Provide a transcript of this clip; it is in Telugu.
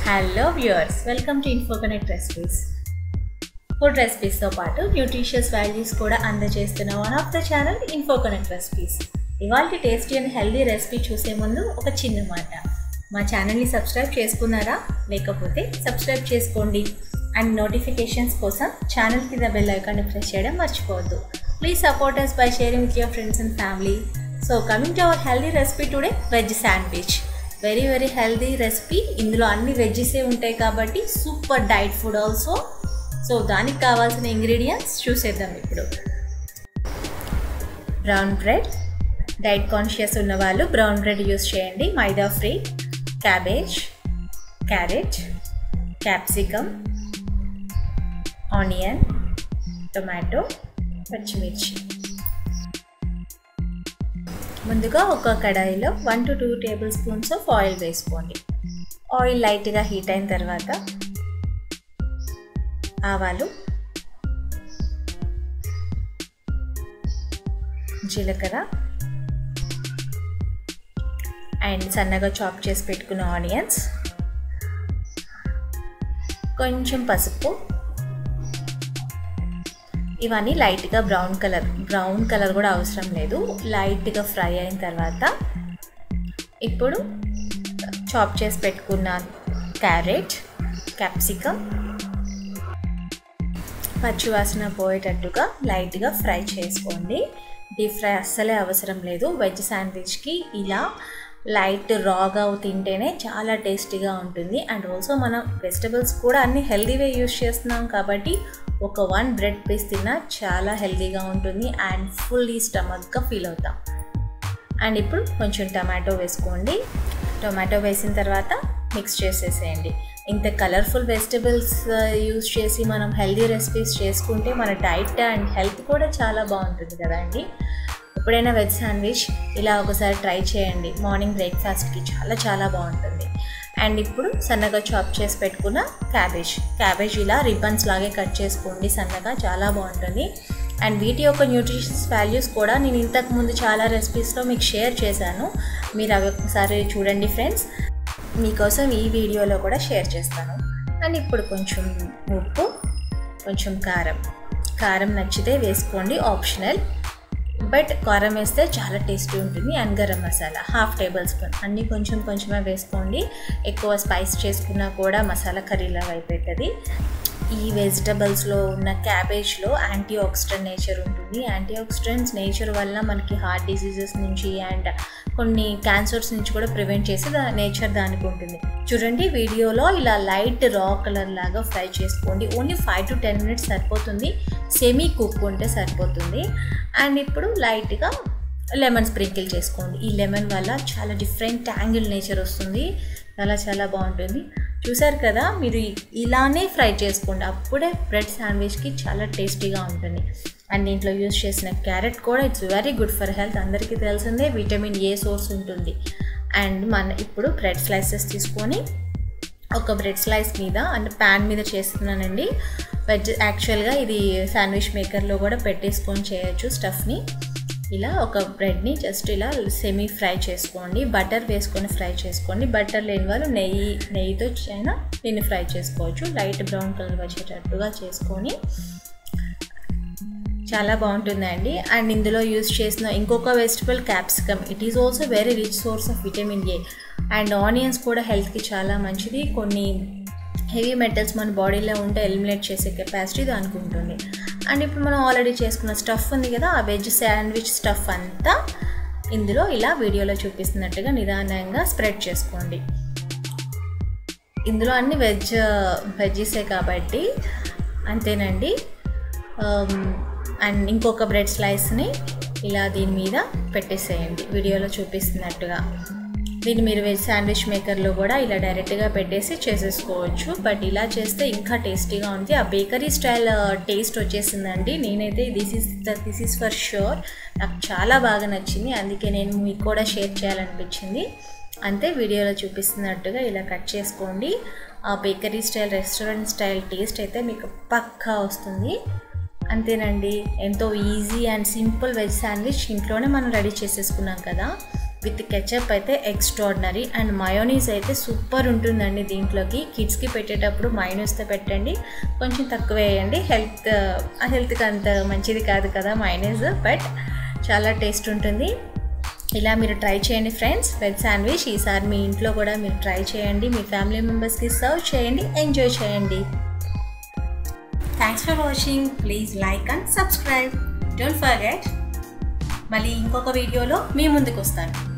hello viewers welcome to info connect recipes food రెసిపీస్తో పాటు న్యూట్రిషియస్ వాల్యూస్ కూడా అందజేస్తున్న one of the channel info connect recipes ఇవాళ టేస్టీ అండ్ హెల్దీ రెసిపీ చూసే ముందు ఒక చిన్న మాట మా ఛానల్ని సబ్స్క్రైబ్ చేసుకున్నారా లేకపోతే సబ్స్క్రైబ్ చేసుకోండి అండ్ నోటిఫికేషన్స్ కోసం ఛానల్ కింద బెల్ ఐకాన్ని ప్రెస్ చేయడం మర్చిపోవద్దు please support us by sharing with your friends and family so coming to our healthy recipe today veg sandwich very very healthy recipe ఇందులో అన్ని వెజ్జెసే ఉంటాయి కాబట్టి super diet food also so దానికి కావాల్సిన ఇంగ్రీడియంట్స్ చూసేద్దాం ఇప్పుడు బ్రౌన్ బ్రెడ్ డైట్ కాన్షియస్ ఉన్న వాళ్ళు బ్రౌన్ బ్రెడ్ యూస్ చేయండి maida free cabbage carrot capsicum onion tomato పచ్చిమిర్చి ముందుగా ఒక కడాయిలో one to two tablespoons of oil వేసుకోండి ఆయిల్ లైట్గా హీట్ అయిన తర్వాత ఆవాలు జీలకర్ర అండ్ సన్నగా చాప్ చేసి పెట్టుకున్న ఆనియన్స్ కొంచెం పసుపు ఇవన్నీ లైట్గా బ్రౌన్ కలర్ బ్రౌన్ కలర్ కూడా అవసరం లేదు లైట్గా ఫ్రై అయిన తర్వాత ఇప్పుడు చాప్ చేసి పెట్టుకున్న క్యారెట్ క్యాప్సికమ్ పచ్చివాసన పోయేటట్టుగా లైట్గా ఫ్రై చేసుకోండి డీప్ ఫ్రై అస్సలే అవసరం లేదు వెజ్ శాండ్విచ్కి ఇలా లైట్ రాగా తింటేనే చాలా టేస్టీగా ఉంటుంది అండ్ ఆల్సో మనం వెజిటబుల్స్ కూడా అన్ని హెల్దీవే యూస్ చేస్తున్నాం కాబట్టి ఒక వన్ బ్రెడ్ పీస్ తిన్నా చాలా హెల్తీగా ఉంటుంది అండ్ ఫుల్లీ స్టమక్గా ఫీల్ అవుతాం అండ్ ఇప్పుడు కొంచెం టమాటో వేసుకోండి టొమాటో వేసిన తర్వాత మిక్స్ చేసేసేయండి ఇంత కలర్ఫుల్ వెజిటబుల్స్ యూస్ చేసి మనం హెల్దీ రెసిపీస్ చేసుకుంటే మన డైట్ అండ్ హెల్త్ కూడా చాలా బాగుంటుంది కదండి ఎప్పుడైనా వెజ్ శాండ్విచ్ ఇలా ఒకసారి ట్రై చేయండి మార్నింగ్ బ్రేక్ఫాస్ట్కి చాలా చాలా బాగుంటుంది అండ్ ఇప్పుడు సన్నగా చాప్ చేసి పెట్టుకున్న క్యాబేజ్ క్యాబేజ్ ఇలా రిబ్బన్స్ లాగే కట్ చేసుకోండి సన్నగా చాలా బాగుంటుంది అండ్ వీటి యొక్క న్యూట్రిషన్స్ వాల్యూస్ కూడా నేను ఇంతకు ముందు చాలా రెసిపీస్లో మీకు షేర్ చేశాను మీరు అవి ఒకసారి చూడండి ఫ్రెండ్స్ మీకోసం ఈ వీడియోలో కూడా షేర్ చేస్తాను అండ్ ఇప్పుడు కొంచెం ఉప్పు కొంచెం కారం కారం నచ్చితే వేసుకోండి ఆప్షనల్ బట్ కారం వేస్తే చాలా టేస్టీ ఉంటుంది and garam masala half tablespoon అన్నీ కొంచెం కొంచెమే వేసుకోండి ఎక్కువ స్పైస్ చేసుకున్నా కూడా మసాలా కర్రీలాగా అయిపోతుంది ఈ వెజిటబుల్స్లో ఉన్న క్యాబేజ్లో యాంటీ ఆక్సిడెంట్ నేచర్ ఉంటుంది యాంటీ ఆక్సిడెంట్స్ నేచర్ వల్ల మనకి హార్ట్ డిసీజెస్ నుంచి అండ్ కొన్ని క్యాన్సర్స్ నుంచి కూడా ప్రివెంట్ చేసి దా నేచర్ దానికి ఉంటుంది చూడండి వీడియోలో ఇలా లైట్ రా కలర్ లాగా ఫ్రై చేసుకోండి only five to ten minutes సరిపోతుంది సెమీ కుక్ ఉంటే సరిపోతుంది అండ్ ఇప్పుడు లైట్గా లెమన్ స్ప్రింకిల్ చేసుకోండి ఈ లెమన్ వల్ల చాలా డిఫరెంట్ యాంగిల్ నేచర్ వస్తుంది చాలా చాలా బాగుంటుంది చూసారు కదా మీరు ఇలానే ఫ్రై చేసుకోండి అప్పుడే బ్రెడ్ శాండ్విచ్కి చాలా టేస్టీగా ఉంటుంది అండ్ దీంట్లో యూస్ చేసిన క్యారెట్ కూడా it's very good for health అందరికీ తెలిసిందే విటమిన్ ఏ సోర్స్ ఉంటుంది అండ్ మన ఇప్పుడు బ్రెడ్ స్లైసెస్ తీసుకొని ఒక బ్రెడ్ స్లైస్ మీద అంటే ప్యాన్ మీద చేస్తున్నానండి వెజ్ యాక్చువల్గా ఇది శాండ్విచ్ మేకర్లో కూడా పెట్టేసుకొని చేయొచ్చు స్టఫ్ని ఇలా ఒక బ్రెడ్ని జస్ట్ ఇలా సెమీ ఫ్రై చేసుకోండి బటర్ వేసుకొని ఫ్రై చేసుకోండి బటర్ లేని వాళ్ళు నెయ్యి నెయ్యితో అయినా దీన్ని ఫ్రై చేసుకోవచ్చు లైట్ బ్రౌన్ కలర్ వచ్చేటట్టుగా చేసుకొని చాలా బాగుంటుందండి అండ్ ఇందులో యూస్ చేసిన ఇంకొక vegetable capsicum it is also very rich source of vitamin A and onions కూడా హెల్త్కి చాలా మంచిది కొన్ని హెవీ మెటల్స్ మన బాడీలో ఉంటే ఎలిమినేట్ చేసే కెపాసిటీ దానికి ఉంటుంది అండ్ ఇప్పుడు మనం ఆల్రెడీ చేసుకున్న స్టఫ్ ఉంది కదా ఆ వెజ్ శాండ్విచ్ స్టఫ్ అంతా ఇందులో ఇలా వీడియోలో చూపిస్తున్నట్టుగా నిదానంగా స్ప్రెడ్ చేసుకోండి ఇందులో అన్ని వెజ్ వెజ్జెసే కాబట్టి అంతేనండి అండ్ ఇంకొక బ్రెడ్ స్లైస్ని ఇలా దీని మీద పెట్టేసేయండి వీడియోలో చూపిస్తున్నట్టుగా దీన్ని మీరు వెజ్ శాండ్విచ్ మేకర్లో కూడా ఇలా డైరెక్ట్గా పెట్టేసి చేసేసుకోవచ్చు బట్ ఇలా చేస్తే ఇంకా టేస్టీగా ఉంది ఆ బేకరీ స్టైల్ టేస్ట్ వచ్చేసిందండి నేనైతే this is this is for sure నాకు చాలా బాగా నచ్చింది అందుకే నేను మీకు కూడా షేర్ చేయాలనిపించింది అంతే వీడియోలో చూపిస్తున్నట్టుగా ఇలా కట్ చేసుకోండి ఆ bakery style restaurant style taste అయితే మీకు పక్కా వస్తుంది అంతేనండి ఎంతో easy and simple veg sandwich ఇంట్లోనే మనం రెడీ చేసేసుకున్నాం కదా విత్ కెచప్ అయితే ఎక్స్ట్రాడినరీ అండ్ మయోనీస్ అయితే సూపర్ ఉంటుందండి దీంట్లోకి కిడ్స్కి పెట్టేటప్పుడు మైనస్తో పెట్టండి కొంచెం తక్కువ వేయండి హెల్త్ హెల్త్కి అంత మంచిది కాదు కదా మైనస్ బట్ చాలా టేస్ట్ ఉంటుంది ఇలా మీరు ట్రై చేయండి ఫ్రెండ్స్ వెజ్ శాండ్విచ్ ఈసారి మీ ఇంట్లో కూడా మీరు ట్రై చేయండి మీ ఫ్యామిలీ మెంబర్స్కి సర్వ్ చేయండి ఎంజాయ్ చేయండి thanks for watching please like and subscribe don't forget మళ్ళీ ఇంకొక వీడియోలో మీ ముందుకు వస్తాను